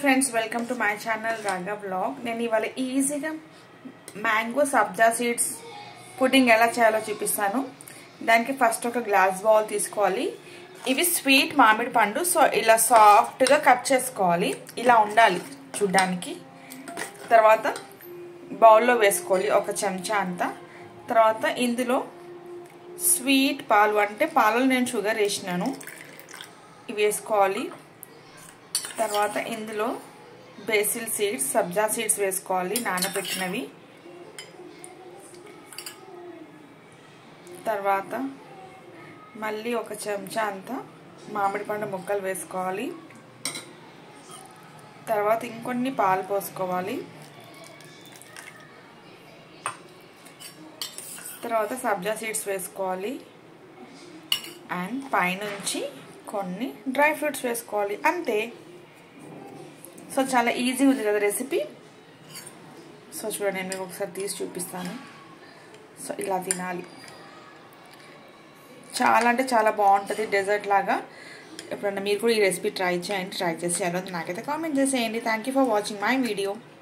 friends welcome to my channel Raga blog నేను ఇవాళ ఈజీగా మ్యాంగో సబ్జా సీడ్స్ పుడ్డింగ్ ఎలా చేయాలో చూపిస్తాను దానికి ఫస్ట్ ఒక గ్లాస్ బౌల్ తీసుకోవాలి ఇవి స్వీట్ మామిడి పండు సో ఇలా సాఫ్ట్గా కట్ చేసుకోవాలి ఇలా ఉండాలి చూడ్డానికి తర్వాత బౌల్లో వేసుకోవాలి ఒక చెంచా అంతా తర్వాత ఇందులో స్వీట్ పాలు అంటే పాలలో నేను షుగర్ వేసినాను ఇవి వేసుకోవాలి తర్వాత ఇందులో బేసిల్ సీడ్స్ సబ్జా సీడ్స్ వేసుకోవాలి నానబెట్టినవి తర్వాత మళ్ళీ ఒక చెంచా అంతా మామిడి పండు ముక్కలు వేసుకోవాలి తర్వాత ఇంకొన్ని పాలు పోసుకోవాలి తర్వాత సబ్జా సీడ్స్ వేసుకోవాలి అండ్ పైనుంచి కొన్ని డ్రై ఫ్రూట్స్ వేసుకోవాలి అంతే సో చాలా ఈజీ ఉంది కదా రెసిపీ సో చూడండి నేను మీకు ఒకసారి తీసి చూపిస్తాను సో ఇలా తినాలి చాలా అంటే చాలా బాగుంటుంది డెజర్ట్ లాగా ఎప్పుడన్నా మీరు కూడా ఈ రెసిపీ ట్రై చేయండి ట్రై చేసి ఎలా నాకైతే కామెంట్ చేసేయండి thank you for watching my video